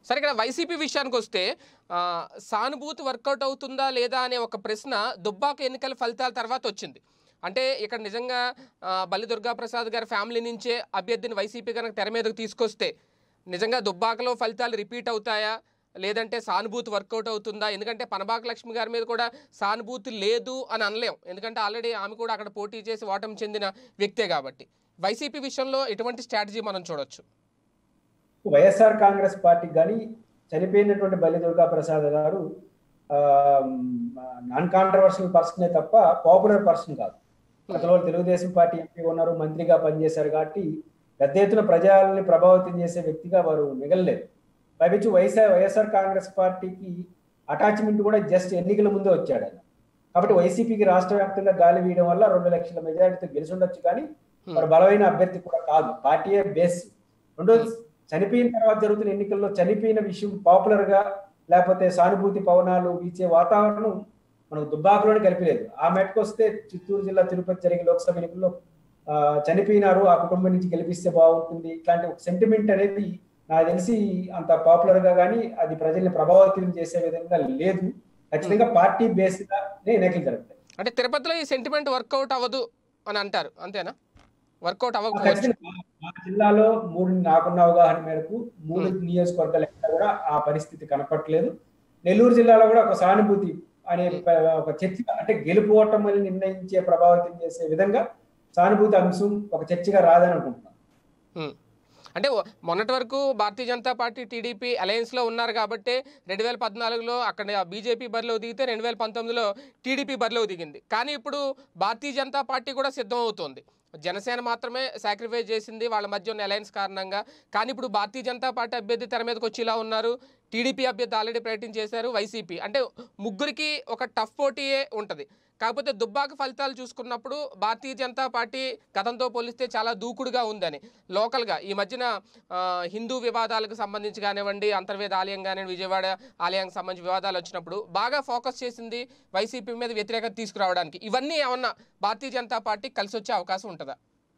సరే ఇక్కడ వైసీపీ విషయానికి వస్తే ఆ, సానుభూతి వర్కౌట్ అవుతుందా లేదా అనే ఒక ప్రశ్న దుబ్బాక ఎన్నికల ఫలితాల తర్వాత వచ్చింది అంటే ఇక్కడ నిజంగా ఆ, బల్లి దుర్గా ప్రసాద్ గారి ఫ్యామిలీ నుంచే అభ్యర్థిని వైసీపీ కనుక తెర మీదకు తీసుకొస్తే నిజంగా దుబ్బాకలో ఫలితాలు రిపీట్ అవుతాయా లేదంటే సానుభూతి వర్కౌట్ అవుతుందా ఎందుకంటే పనబాక లక్ష్మి గారి మీద కూడా సానుభూతి లేదు అని అనలేం ఎందుకంటే ఆల్రెడీ ఆమె కూడా అక్కడ పోటీ చేసి ఓటమి చెందిన వ్యక్తే కాబట్టి వైసీపీ విషయంలో ఎటువంటి స్ట్రాటజీ మనం చూడొచ్చు వైఎస్ఆర్ కాంగ్రెస్ పార్టీకి కానీ చనిపోయినటువంటి బల్లి దుర్గా ప్రసాద్ గారు నాన్ కాంట్రవర్షియల్ పర్సనే తప్ప పాపులర్ పర్సన్ కాదు గతంలో తెలుగుదేశం పార్టీ ఎంపీ ఉన్నారు మంత్రిగా పనిచేశారు కాబట్టి పెద్ద ఎత్తున ప్రజల్ని ప్రభావితం చేసే వ్యక్తిగా వారు మిగలలేదు పైపించి వైఎస్ఆర్ వైఎస్ఆర్ కాంగ్రెస్ పార్టీకి అటాచ్మెంట్ కూడా జస్ట్ ఎన్నికల ముందే వచ్చాడు ఆయన కాబట్టి వైసీపీకి రాష్ట్ర వ్యాప్తంగా గాలి వీయడం వల్ల రెండు లక్షల మెజారిటీతో గెలిచి ఉండొచ్చు కానీ వారు బలమైన అభ్యర్థి కూడా కాదు పార్టీయే బేస్ రెండోది చనిపోయిన తర్వాత జరుగుతున్న ఎన్నికల్లో చనిపోయిన విషయం పాపులర్ గా లేకపోతే సానుభూతి పవనాలు వీచే వాతావరణం మనకు దుబ్బాకలోనే కలిపిలేదు ఆ మెట్కు వస్తే చిత్తూరు జిల్లా తిరుపతి జరిగే లోక్సభ ఎన్నికల్లో ఆ, చనిపోయినారు ఆ కుటుంబం నుంచి గెలిపిస్తే బాగుంటుంది ఇట్లాంటి ఒక సెంటిమెంట్ అనేది నాకు తెలిసి అంత పాపులర్ గా కానీ అది ప్రజల్ని ప్రభావితం చేసే విధంగా లేదు ఖచ్చితంగా పార్టీ బేస్డ్ గానే ఎన్నికలు జరుగుతాయి అంటే తిరుపతిలో ఈ సెంటిమెంట్ వర్కౌట్ అవ్వదు అని అంటారు అంతేనా వర్కౌట్ అవ్వకపోవచ్చు ఖచ్చితంగా మా జిల్లాలో మూడు నాకున్న అవగాహన మేరకు మూడు నియోజకవర్గాలు ఎక్కడ కూడా ఆ పరిస్థితి కనపట్లేదు నెల్లూరు జిల్లాలో కూడా ఒక సానుభూతి అనే ప- ఒక చర్చ అంటే గెలుపు ఓటమిని నిర్ణయించే ప్రభావితం చేసే విధంగా సానుభూతి అంశం ఒక చర్చగా రాదని అనుకుంటున్నాను హ్మ్. అంటే ఓ- మొన్నటి వరకు భారతీయ జనతా పార్టీ టీడీపీ అలయన్స్లో ఉన్నారు కాబట్టి రెండు వేల పద్నాలుగులో అక్కడ బీజేపీ బరిలో దిగితే రెండు వేల పంతొమ్మిదిలో టీడీపీ బరిలో దిగింది కానీ ఇప్పుడు భారతీయ జనతా పార్టీ కూడా సిద్ధం అవుతోంది జనసేన మాత్రమే సాక్రిఫైస్ చేసింది వాళ్ళ మధ్య ఉన్న అలయన్స్ కారణంగా కానీ ఇప్పుడు భారతీయ జనతా పార్టీ అభ్యర్థి తెర మీదకి వచ్చి ఇలా ఉన్నారు టీడీపీ అభ్యర్థి ఆల్రెడీ ప్రకటన చేశారు వైసీపీ అంటే ముగ్గురికి ఒక టఫ్ పోటీయే ఉంటుంది కాకపోతే దుబ్బాక ఫలితాలు చూసుకున్నప్పుడు భారతీయ జనతా పార్టీ గతంతో పోలిస్తే చాలా దూకుడుగా ఉందని లోకల్గా ఈ మధ్యన ఆ, హిందూ వివాదాలకు సంబంధించి కానివ్వండి అంతర్వేద ఆలయం కానివ్వండి విజయవాడ ఆలయానికి సంబంధించి వివాదాలు వచ్చినప్పుడు బాగా ఫోకస్ చేసింది వైసీపీ మీద వ్యతిరేకత తీసుకురావడానికి ఇవన్నీ ఏమన్నా భారతీయ జనతా పార్టీ కలిసి వచ్చే అవకాశం ఉంటుందా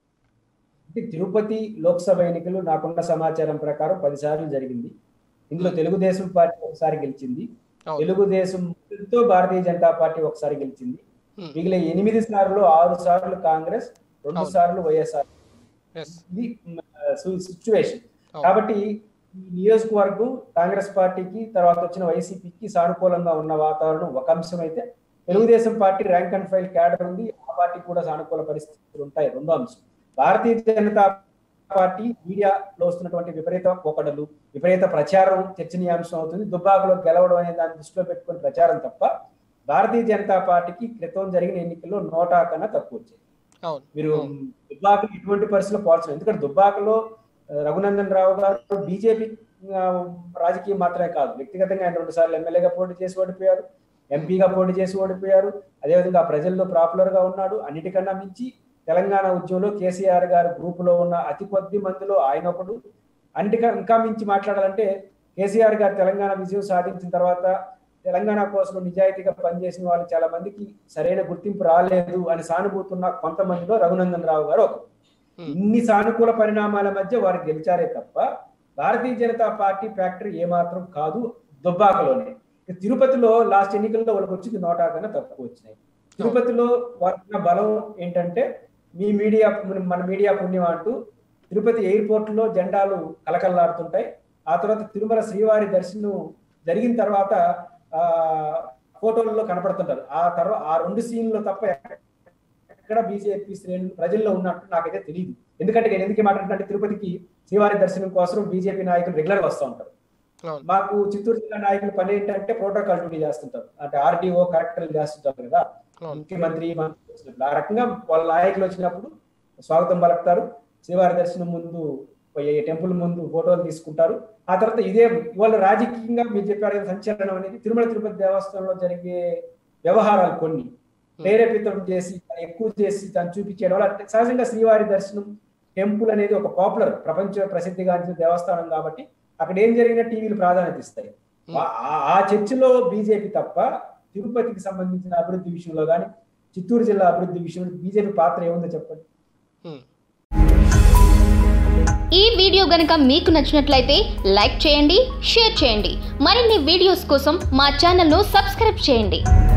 అంటే తిరుపతి లోక్సభ ఎన్నికలు నాకున్న సమాచారం ప్రకారం పదిసార్లు జరిగింది ఇందులో తెలుగుదేశం పార్టీ ఒకసారి గెలిచింది అవును. తెలుగుదేశం తో భారతీయ జనతా పార్టీ ఒకసారి గెలిచింది Hmm. మిగిలిన ఎనిమిది సార్లు ఆరు సార్లు కాంగ్రెస్ రెండు అవును. సార్లు వైఎస్ఆర్ ఎస్ ఇది సిచ్యువేషన్ అవును. కాబట్టి ఈ నియోజకవర్గం కాంగ్రెస్ పార్టీకి తర్వాత వచ్చిన వైసీపీకి సానుకూలంగా ఉన్న వాతావరణం ఒక అంశం అయితే Telugu Desam party rank and file cadre ఉంది ఆ పార్టీ కూడా సానుకూల పరిస్థితులు ఉంటాయి రెండో అంశం భారతీయ జనతా పార్టీ మీడియాలో వస్తున్నటువంటి విపరీత పోకడలు విపరీత ప్రచారం చర్చనీయాంశం అవుతుంది దుబ్బాకలో గెలవడం అనే దాన్ని దృష్టిలో పెట్టుకుని ప్రచారం తప్ప భారతీయ జనతా పార్టీకి క్రితం జరిగిన ఎన్నికల్లో నోటా కన్నా తక్కువ వచ్చాయి అవును మీరు అవును. దుబ్బాక ఇటువంటి పరిస్థితుల్లో పోల్చలేదు ఎందుకంటే దుబ్బాకలో ఆ, రఘునందన్ రావు గారు బీజేపీ రాజకీయం మాత్రమే కాదు వ్యక్తిగతంగా ఆయన రెండు సార్లు ఎమ్మెల్యేగా పోటీ చేసి ఓడిపోయారు ఎంపీగా పోటీ చేసి ఓడిపోయారు అదేవిధంగా ప్రజల్లో పాపులర్ గా ఉన్నాడు అన్నిటికన్నా మించి తెలంగాణ ఉద్యమంలో కేసీఆర్ గారు గ్రూప్ లో ఉన్న అతి కొద్ది మందిలో ఆయన ఒకడు అన్నిటికన్నా ఇంకా మించి మాట్లాడాలంటే కేసీఆర్ గారు తెలంగాణ విజయం సాధించిన తర్వాత తెలంగాణ కోసం నిజాయితీగా పనిచేసిన వాళ్ళు చాలా మందికి సరైన గుర్తింపు రాలేదు అని సానుభూతి ఉన్న కొంతమందిలో రఘునందన్ రావు గారు ఒకరు Hmm. ఇన్ని సానుకూల పరిణామాల మధ్య వారు గెలిచారే తప్ప భారతీయ జనతా పార్టీ ఫ్యాక్టరీ ఏమాత్రం కాదు దుబ్బాకలోనే ఇక తిరుపతిలో లాస్ట్ ఎన్నికల్లో వాళ్ళకి వచ్చింది నోటా కన్నా తక్కువ వచ్చినాయి తిరుపతిలో వారికి బలం ఏంటంటే మీ మీడియా మన మీడియా పుణ్యం అంటూ తిరుపతి ఎయిర్పోర్ట్ లో జెండాలు కలకల్లాడుతుంటాయి ఆ తర్వాత తిరుమల శ్రీవారి దర్శనం జరిగిన తర్వాత ఆ ఫోటోలలో కనపడుతుంటారు ఆ తర్వాత ఆ రెండు సీన్లో తప్ప ఎక్కడ బీజేపీ శ్రేణులు ప్రజల్లో ఉన్నట్టు నాకైతే తెలియదు ఎందుకంటే నేను ఎందుకు మాట్లాడుతుంటే తిరుపతికి శ్రీవారి దర్శనం కోసం బీజేపీ నాయకులు రెగ్యులర్ గా వస్తూ ఉంటారు అవును మాకు చిత్తూరు జిల్లా నాయకుల పని ఏంటంటే ప్రోటోకాల్ డ్యూటీ చేస్తుంటారు అంటే ఆర్డీఓ కరెక్టర్ చేస్తుంటారు కదా అవును. ముఖ్యమంత్రి మంత్రి వచ్చినప్పుడు ఆ రకంగా వాళ్ళ నాయకులు వచ్చినప్పుడు స్వాగతం పలుకుతారు శ్రీవారి దర్శనం ముందు పోయే టెంపుల్ ముందు ఫోటోలు తీసుకుంటారు ఆ తర్వాత ఇదే వాళ్ళు రాజకీయంగా మీరు చెప్పారు కదా సంచలనం అనేది తిరుమల తిరుపతి దేవస్థానంలో జరిగే వ్యవహారాలు కొన్ని ప్రేరేపితం చేసి దాన్ని ఎక్కువ చేసి దాన్ని చూపించడం వల్ల అంటే సహజంగా శ్రీవారి దర్శనం టెంపుల్ అనేది ఒక పాపులర్ ప్రపంచ ప్రసిద్ధిగాంచిన దేవస్థానం కాబట్టి అక్కడ ఏం జరిగినా టీవీలు ప్రాధాన్యత ఇస్తాయి ఆ- ఆ- ఆ చర్చలో బీజేపీ తప్ప తిరుపతికి సంబంధించిన అభివృద్ధి విషయంలో కానీ చిత్తూరు జిల్లా అభివృద్ధి విషయంలో బీజేపీ పాత్ర ఏముందో చెప్పండి హ్మ్. ఈ వీడియో వీడియో గనుక మీకు నచ్చినట్లయితే లైక్ చేయండి షేర్ చేయండి మరిన్ని వీడియోస్ కోసం మా ఛానల్ను సబ్స్క్రైబ్ చేయండి